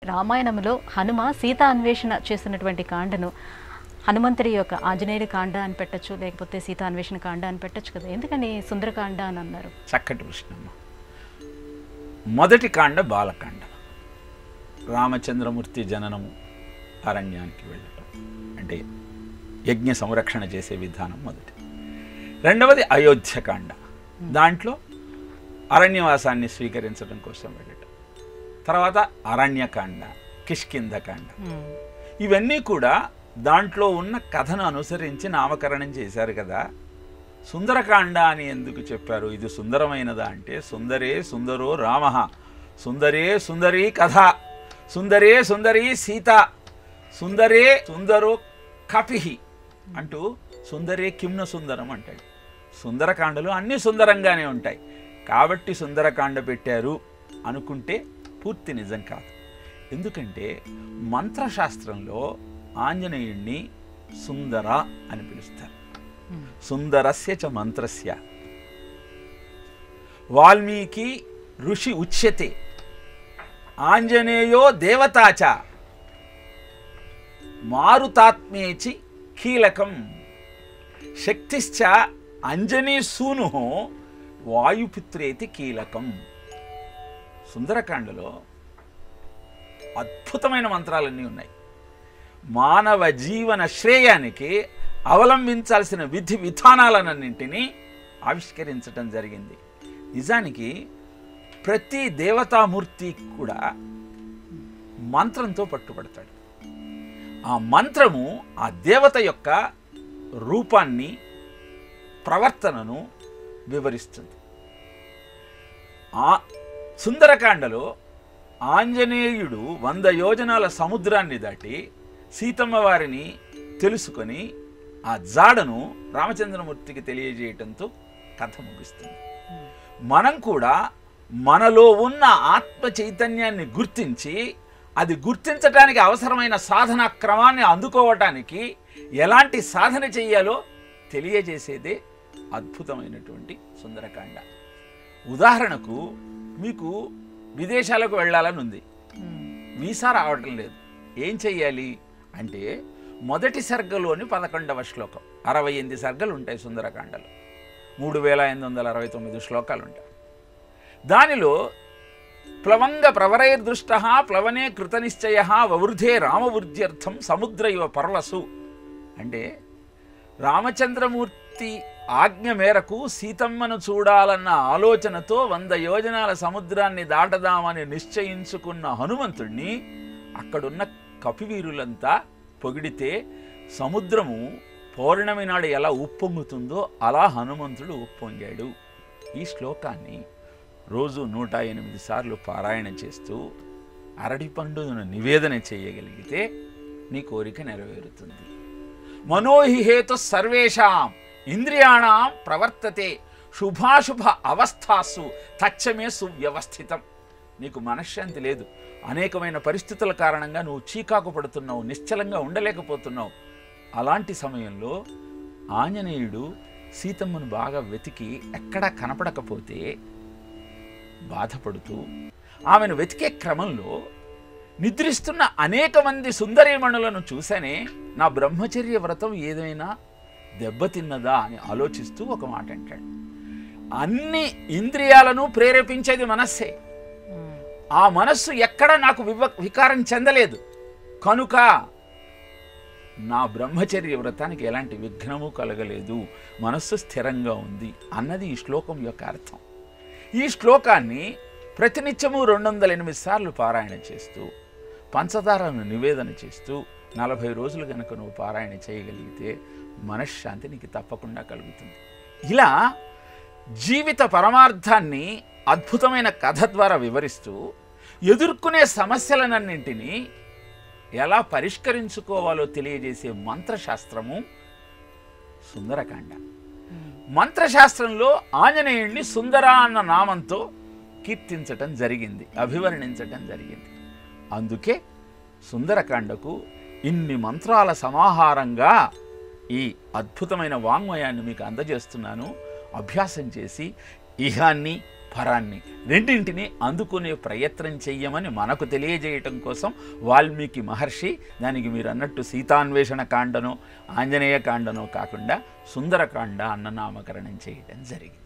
రామాయణంలో హనుమ సీతా అన్వేషణ చేస్తున్నటువంటి కాండను హనుమంతుడి యొక్క ఆంజనేయుడి కాండ అని పెట్టచ్చు లేకపోతే సీతా అన్వేషణ కాండ అని పెట్టచ్చు కదా ఎందుకని సుందరకాండ అని అన్నారు చక్కటి ప్రశ్నమ్మ మొదటి కాండ బాలకాండ రామచంద్రమూర్తి జననము అరణ్యానికి వెళ్ళటం అంటే యజ్ఞ సంరక్షణ చేసే విధానం మొదటి రెండవది అయోధ్యకాండ దాంట్లో అరణ్యవాసాన్ని స్వీకరించడం కోసం వెళ్ళటం తర్వాత అరణ్యకాండ కిష్కింధకాండ ఇవన్నీ కూడా దాంట్లో ఉన్న కథను అనుసరించి నామకరణం చేశారు కదా సుందరకాండ అని ఎందుకు చెప్పారు ఇది సుందరమైనదా అంటే సుందరే సుందరో రామ సుందరే సుందరీ కథ సుందరే సుందరీ సీత సుందరే సుందరో కపిహి అంటూ సుందరే కిమ్న సుందరం అంటాడు సుందరకాండలు అన్నీ సుందరంగానే ఉంటాయి కాబట్టి సుందరకాండ పెట్టారు అనుకుంటే పూర్తి నిజం కాదు ఎందుకంటే మంత్రశాస్త్రంలో ఆంజనేయుణ్ణి సుందర అని పిలుస్తారు సుందరస్య చ మంత్రస్య వాల్మీకి ఋషి ఉచ్యతే ఆంజనేయో దేవతాచ మారుతాత్మేచి కీలకం శక్తిశ్చ అంజనీ సూను వాయుపుత్రేతి కీలకం సుందరకాండలో అద్భుతమైన మంత్రాలన్నీ ఉన్నాయి మానవ జీవన శ్రేయానికి అవలంబించాల్సిన విధి విధానాలన్నింటినీ ఆవిష్కరించటం జరిగింది నిజానికి ప్రతి దేవతామూర్తి కూడా మంత్రంతో పట్టుబడతాడు ఆ మంత్రము ఆ దేవత యొక్క రూపాన్ని ప్రవర్తనను వివరిస్తుంది ఆ సుందరకాండలో ఆంజనేయుడు వంద యోజనాల సముద్రాన్ని దాటి సీతమ్మ వారిని తెలుసుకొని ఆ జాడను రామచంద్రమూర్తికి తెలియజేయటంతో కథ ముగుస్తుంది మనం కూడా మనలో ఉన్న ఆత్మ చైతన్యాన్ని గుర్తించి అది గుర్తించటానికి అవసరమైన సాధన క్రమాన్ని అందుకోవటానికి ఎలాంటి సాధన చెయ్యాలో తెలియజేసేదే అద్భుతమైనటువంటి సుందరకాండ ఉదాహరణకు మీకు విదేశాలకు వెళ్ళాలని ఉంది వీసా రావటం లేదు ఏం చెయ్యాలి అంటే మొదటి సర్గలోని పదకొండవ శ్లోకం అరవై ఎనిమిది సర్గలు ఉంటాయి సుందరకాండలో మూడు వేల ఎనిమిది వందల అరవై తొమ్మిది శ్లోకాలు ఉంటాయి దానిలో ప్లవంగ ప్రవరైర్దృష్ట ప్లవనే కృతనిశ్చయ వవృధే రామవృద్ధ్యర్థం సముద్ర ఇవ పర్వసు అంటే రామచంద్రమూర్తి ఆజ్ఞ మేరకు సీతమ్మను చూడాలన్న ఆలోచనతో వంద యోజనాల సముద్రాన్ని దాటదామని నిశ్చయించుకున్న హనుమంతుణ్ణి అక్కడున్న కపివీరులంతా పొగిడితే సముద్రము పౌర్ణమి నాడు ఎలా ఉప్పొంగుతుందో అలా హనుమంతుడు ఉప్పొంగాడు ఈ శ్లోకాన్ని రోజు నూట ఎనిమిది సార్లు పారాయణ చేస్తూ అరటి పండును నివేదన చేయగలిగితే నీ కోరిక నెరవేరుతుంది మనోహి హేతు సర్వేషాం ఇంద్రియాణం ప్రవర్తతే శుభాశుభ అవస్థాసు తచ్చమే సువ్యవస్థితం నీకు మనశ్శాంతి లేదు అనేకమైన పరిస్థితుల కారణంగా నువ్వు చీకాకు పడుతున్నావు నిశ్చలంగా ఉండలేకపోతున్నావు అలాంటి సమయంలో ఆంజనేయుడు సీతమ్మను బాగా వెతికి ఎక్కడా కనపడకపోతే బాధపడుతూ ఆమెను వెతికే క్రమంలో నిద్రిస్తున్న అనేక మంది సుందరీమణులను చూసనే నా బ్రహ్మచర్య వ్రతం ఏదైనా దెబ్బతిన్నదా అని ఆలోచిస్తూ ఒక మాట అంటాడు అన్ని ఇంద్రియాలను ప్రేరేపించేది మనస్సే ఆ మనస్సు ఎక్కడ నాకు వివ వికారం చెందలేదు కనుక నా బ్రహ్మచర్య వ్రతానికి ఎలాంటి విఘ్నము కలగలేదు మనస్సు స్థిరంగా ఉంది అన్నది ఈ శ్లోకం యొక్క అర్థం ఈ శ్లోకాన్ని ప్రతినిత్యము రెండు వందల ఎనిమిది సార్లు పారాయణ చేస్తూ పంచదారను నివేదన చేస్తూ నలభై రోజులు కనుక నువ్వు పారాయణ చేయగలిగితే మనశ్శాంతి నీకు తప్పకుండా కలుగుతుంది ఇలా జీవిత పరమార్థాన్ని అద్భుతమైన కథ ద్వారా వివరిస్తూ ఎదుర్కొనే సమస్యలనన్నింటినీ ఎలా పరిష్కరించుకోవాలో తెలియజేసే మంత్రశాస్త్రము సుందరకాండ మంత్రశాస్త్రంలో ఆంజనేయుణ్ణి సుందర అన్న నామంతో కీర్తించటం జరిగింది అభివర్ణించటం జరిగింది అందుకే సుందరకాండకు ఇన్ని మంత్రాల సమాహారంగా ఈ అద్భుతమైన వాంగ్మయాన్ని మీకు అందజేస్తున్నాను అభ్యాసం చేసి ఇహాన్ని ఫరాన్ని రెండింటిని అందుకునే ప్రయత్నం చెయ్యమని మనకు తెలియజేయటం కోసం వాల్మీకి మహర్షి దానికి మీరు అన్నట్టు సీతాన్వేషణ కాండనో ఆంజనేయ కాండనో కాకుండా సుందరకాండ అన్న నామకరణం చేయటం జరిగింది